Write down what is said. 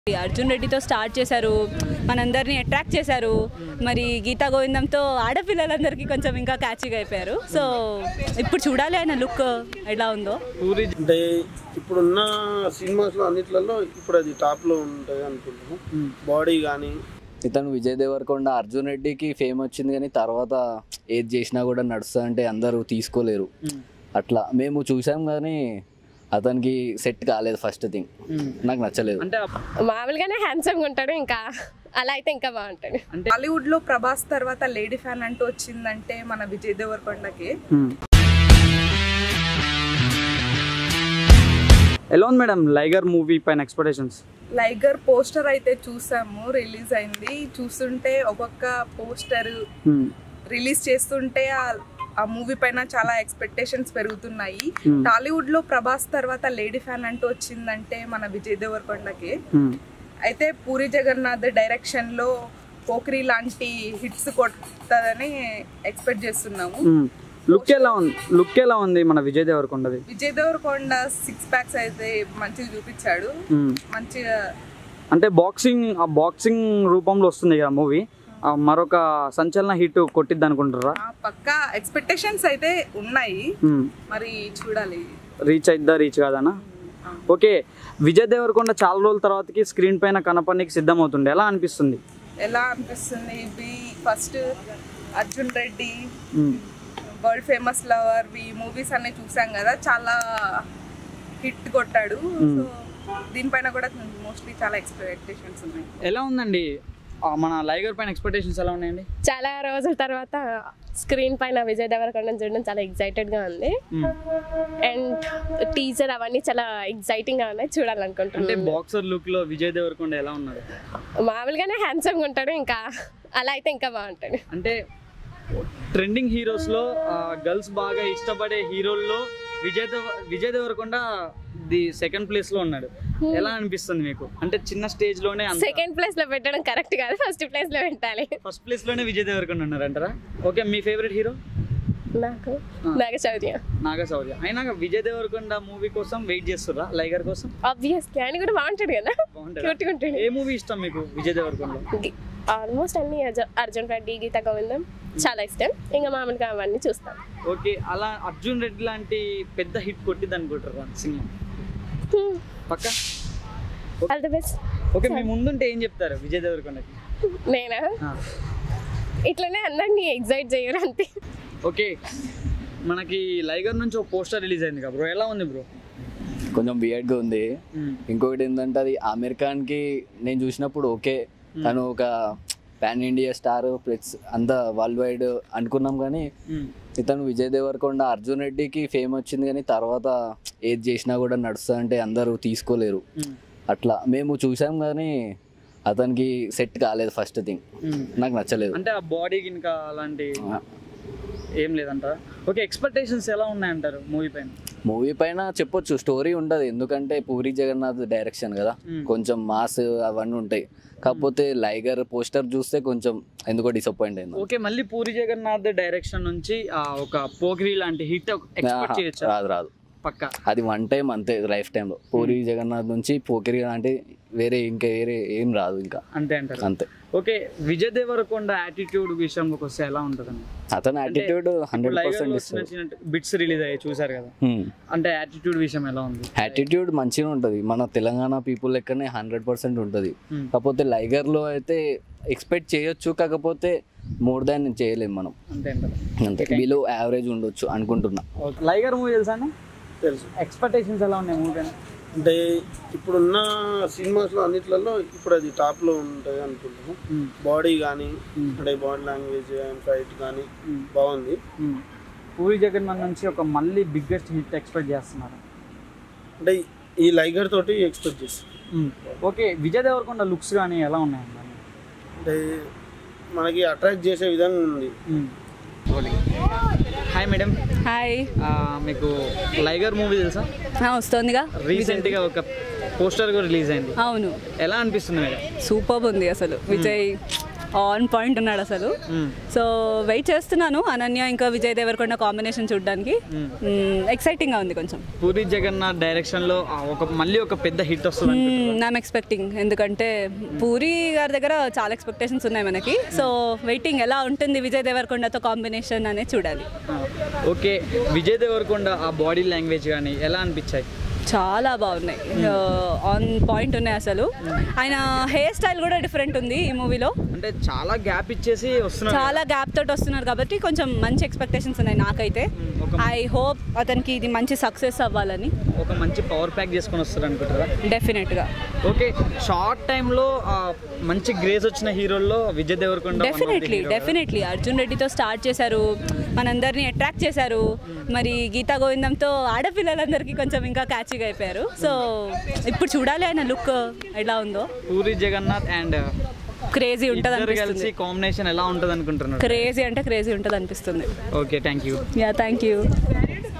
అర్జున్ రెడ్డితో స్టార్ట్ చేశారు మనందరినీ అట్రాక్ట్ చేశారు మరి గీతా గోవిందంతో ఆడపిల్లలందరికీ కొంచెం ఇంకా క్యాచీగా అయిపోయారు సో ఇప్పుడు చూడాలి ఆయన లుక్ ఎలా ఉందో పూరి అంటే ఇప్పుడున్న సినిమాస్లో అన్నిట్లలో ఇప్పుడు అది టాప్లో ఉంటుంది అనుకుంటున్నాను బాడీ కానీ ఇతను విజయ్ దేవరకొండ అర్జున్ రెడ్డికి ఫేమ్ వచ్చింది కానీ తర్వాత ఏది చేసినా కూడా నడుస్తా అంటే అందరూ తీసుకోలేరు అట్లా మేము చూసాం కానీ అతనికి సెట్ కాలేదు ఫస్ట్ థింగ్ నాకు నచ్చలేదు అంటే మామూలుగానే హ్యాండ్సమ్గా ఉంటాడు ఇంకా అలా అయితే ఇంకా బాగుంటాడు హాలీవుడ్ లో ప్రభాస్ తర్వాత లేడీ ఫ్యాన్ అంటూ వచ్చిందంటే మన విజయ్ దేవరకొండకి ఎలా ఉంది మేడం లైగర్ మూవీ పైన ఎక్స్పెక్టేషన్స్ లైగర్ పోస్టర్ అయితే చూసాము రిలీజ్ అయింది చూస్తుంటే ఒక్కొక్క పోస్టర్ రిలీజ్ చేస్తుంటే ఆ- ఆ మూవీ పైన చాలా ఎక్స్పెక్టేషన్స్ పెరుగుతున్నాయి టాలీవుడ్ లో ప్రభాస్ తర్వాత లేడీ ఫ్యాన్ అంటూ వచ్చిందంటే మన విజయ్ దేవరకొండకి అయితే పూరి జగన్నాథ్ డైరెక్షన్ లో పోక్రీ లాంటి హిట్స్ కొట్టదని ఎక్స్పెక్ట్ చేస్తున్నాము లుక్ ఎలా ఉంది లుక్ ఎలా ఉంది మన విజయ్ దేవరకొండది విజయ్ దేవరకొండ సిక్స్ ప్యాక్స్ అయితే మంచిగా చూపించాడు మంచిగా అంటే బాక్సింగ్ ఆ బాక్సింగ్ రూపంలో వస్తుంది కదా మూవీ మరొక సంచలన హిట్ కొట్టిద్ది అనుకుంటారా ఆ పక్కా ఎక్స్పెక్టేషన్స్ అయితే ఉన్నాయి మరి చూడాలి రీచ్ అయిద్దా రీచ్ కాదనా ఓకే విజయ్ దేవరకొండ చాలా రోజుల తర్వాతకి స్క్రీన్ పైన కనపడడానికి సిద్ధమవుతుండే ఎలా అనిపిస్తుంది ఎలా అనిపిస్తుంది ఇవి first Arjun Reddy world famous lover V movies అన్ని చూసాం కదా చాలా హిట్ కొట్టాడు సో దీనిపైన కూడా మోస్ట్లీ చాలా ఎక్స్పెక్టేషన్స్ ఉన్నాయి ఎలా ఉందండి ఆ, మన లైగర్ పైన ఎక్స్పెక్టేషన్స్ ఎలా ఉన్నాయండి చాలా రోజుల తర్వాత స్క్రీన్ పైన విజయ్ దేవరకొండ చూడడం చాలా ఎగ్జైటెడ్గా ఉంది అండ్ టీజర్ అవన్నీ చాలా ఎగ్జైటింగ్గా ఉన్నాయి అంటే చూడాలనుకుంటున్నాను బాక్సర్ లుక్ లో విజయ్ దేవరకొండ ఎలా ఉన్నాడు మామూలుగానే హ్యాండ్సమ్గా ఉంటాడు ఇంకా అలా అయితే ఇంకా బాగుంటాడు అంటే ట్రెండింగ్ హీరోస్ లో గర్ల్స్ బాగా ఇష్టపడే హీరోల్లో Vijay Deva Vijay Devarakonda the second place లో ఉన్నాడు ఎలా అనిపిస్తుంది మీకు అంటే చిన్న స్టేజ్ లోనే సెకండ్ ప్లేస్ లో పెట్టడం కరెక్ట్ కాదు ఫస్ట్ ప్లేస్ లో పెట్టాలి ఫస్ట్ ప్లేస్ లోనే విజయ్ దేవరకొండ ఉన్నారంటారా ఓకే మీ ఫేవరెట్ హీరో నాకు నాకు చౌర్య నాగ శౌర్య అయినా విజయ్ దేవరకొండ మూవీ కోసం వెయిట్ చేస్తుర్రా లైగర్ కోసం ఆబ్వియస్లీ ఆయన కూడా బాగుంటాడు కదా బాగుంటుందా? క్యూట్గా ఉంటాడు ఏ మూవీ ఇష్టం మీకు విజయ్ దేవరకొండ ఆల్మోస్ట్ అన్ని అర్జు- అర్జున్ రెడ్డి గీత గోవిందం చాలా ఇష్టం ఇంకా మామూలుగా అవన్నీ చూస్తాం ఓకే అలా అర్జున్ రెడ్డి లాంటి పెద్ద హిట్ కొట్టింది అనుకుంటారా సినిమా పక్క ఆల్ ది బెస్ట్ ఓకే మీ ముందుంటే ఏం చెప్తారు విజయ్ దేవరకొండకి నేనా ఇట్లనే అందరినీ ఎగ్జైట్ చేయాలి అంతే ఓకే మనకి లైగర్ నుంచి ఒక పోస్టర్ రిలీజ్ అయింది కదా బ్రో ఎలా ఉంది బ్రో కొంచెం బియర్డ్గా ఉంది ఇంకొకటి ఏంటంటే అది ఆమిర్ ఖాన్కి నేను చూసినప్పుడు ఓకే తను ఒక పాన్ ఇండియా స్టార్ ప్లస్ అంతా వరల్డ్ వైడ్ అనుకున్నాం కానీ ఇతను విజయ్ దేవరకొండ అర్జున్ రెడ్డికి ఫేమ్ వచ్చింది కానీ తర్వాత ఏది చేసినా కూడా నడుస్తా అంటే అందరూ తీసుకోలేరు అట్లా మేము చూసాం కానీ అతనికి సెట్ కాలేదు ఫస్ట్ థింగ్ నాకు నచ్చలేదు అంటే ఆ బాడీకి ఇంకా అలాంటి ఏం లేదంటారా ఓకే ఎక్స్పెక్టేషన్స్ ఎలా ఉన్నాయంటారు మూవీ పైన మూవీ పైన చెప్పొచ్చు స్టోరీ ఉండదు ఎందుకంటే పూరి జగన్నాథ్ డైరెక్షన్ కదా కొంచెం మాస్ అవన్నీ ఉంటాయి కాకపోతే లైగర్ పోస్టర్ చూస్తే కొంచెం ఎందుకో డిసప్పాయింట్ అయింది ఓకే మళ్ళీ పూరి జగన్నాథ్ డైరెక్షన్ నుంచి ఆ, ఒక పోగ్రీ లాంటి హిట్ ఎక్స్పెక్ట్ చేయొచ్చు రాదు రాదు పక్క అది వన్ టైం అంతే లైఫ్ టైంలో పూరి జగన్నాథ్ నుంచి పోకిరి అంటే వేరే ఇంకా వేరే ఏం రాదు ఇంకా అంతే అంటారు అంతే ఓకే విజయ్ దేవరకొండ యాటిట్యూడ్ విషయంలోకి వస్తే ఎలా ఉంటుందండి అతని యాటిట్యూడ్ హండ్రెడ్ పర్సెంట్ ఇస్తుంది బిట్స్ రిలీజ్ అయ్యాయి చూసారు కదా అంటే యాటిట్యూడ్ విషయం ఎలా ఉంది యాటిట్యూడ్ మంచిగా ఉంటుంది మన తెలంగాణ పీపుల్ లెక్కనే హండ్రెడ్ పర్సెంట్ ఉంటుంది Hmm. కాకపోతే లైగర్లో అయితే ఎక్స్పెక్ట్ చేయొచ్చు కాకపోతే మోర్ దాన్ చేయలేము మనం అంతే అంటారు అంతే బిలో యావరేజ్ ఉండొచ్చు అనుకుంటున్నా ఓకే లైగర్ మూవీ తెలుసా అండి తెలుసు ఎక్స్పెక్టేషన్స్ ఎలా ఉన్నాయి మూవీ పైన అంటే ఇప్పుడున్న సినిమాస్లో అన్నిట్లలో ఇప్పుడు అది టాప్లో ఉంటుంది అనుకుంటున్నాను బాడీ కానీ అంటే బాడీ లాంగ్వేజ్ అండ్ ఫైట్ కానీ బాగుంది పూరి జగన్నాథ్ నుంచి ఒక మళ్ళీ బిగ్గెస్ట్ హిట్ ఎక్స్పెక్ట్ చేస్తున్నారు అంటే ఈ లైగర్ తోటి ఎక్స్పెక్ట్ చేస్తాం ఓకే విజయ్ దేవరకొండ లుక్స్ కానీ ఎలా ఉన్నాయండి అంటే మనకి అట్రాక్ట్ చేసే విధంగా ఉంది హాయ్ మేడం హాయ్ మీకు లైగర్ మూవీ తెలుసా వస్తుందిగా రీసెంట్గా ఒక పోస్టర్ కూడా రిలీజ్ అయింది అవును ఎలా అనిపిస్తుంది మేడం సూపర్ ఉంది అసలు విజయ్ ఆన్ పాయింట్ ఉన్నాడు అసలు సో వెయిట్ చేస్తున్నాను అనన్య ఇంకా విజయ్ దేవరకొండ కాంబినేషన్ చూడడానికి ఎక్సైటింగ్గా ఉంది కొంచెం పూరి జగన్నాథ్ డైరెక్షన్ లో ఆ, ఒక మళ్ళీ ఒక పెద్ద హిట్ వస్తుంది ఐమ్ ఎక్స్పెక్టింగ్ ఎందుకంటే పూరి గారి దగ్గర చాలా ఎక్స్పెక్టేషన్స్ ఉన్నాయి మనకి సో వెయిటింగ్ ఎలా ఉంటుంది విజయ్ దేవరకొండతో కాంబినేషన్ అనేది చూడాలి ఓకే విజయ్ దేవరకొండ ఆ బాడీ లాంగ్వేజ్ కానీ ఎలా అనిపించాయి చాలా బాగున్నాయి ఆన్ పాయింట్ ఉన్నాయి అసలు ఆయన హెయిర్ స్టైల్ కూడా డిఫరెంట్ ఉంది ఈ మూవీలో అంటే చాలా గ్యాప్ ఇచ్చేసి వస్తున్నారు చాలా గ్యాప్ తోటి వస్తున్నారు కాబట్టి కొంచెం మంచి ఎక్స్పెక్టేషన్స్ ఉన్నాయి నాకైతే ఐ హోప్ అతనికి ఇది మంచి సక్సెస్ అవ్వాలని ఒక మంచి పవర్ ప్యాక్ చేసుకొని వస్తారు అనుకుంటారా డెఫినెట్గా ఓకే షార్ట్ టైంలో మంచి గ్రేజ్ వచ్చిన హీరోల్లో Vijay Devarakonda one of the definitely hero. Definitely Arjun రెడ్డితో స్టార్ట్ చేశారు మనందరినీ అట్రాక్ట్ చేశారు మరి గీతా గోవిందంతో ఆడపిల్లలందరికీ కొంచెం ఇంకా క్యాచీగా అయిపోయారు సో ఇప్పుడు చూడాలి ఆయన లుక్ ఎలా ఉందో పూరి జగన్నాథ్ అండ్ క్రేజీ ఉంటుంది ఇద్దరు కలిసి అనిపిస్తుంది కాంబినేషన్ ఎలా ఉంటుంది అనుకుంటున్నారు క్రేజీ అంటే క్రేజీ ఉంటుంది అనిపిస్తుంది okay thank you yeah thank you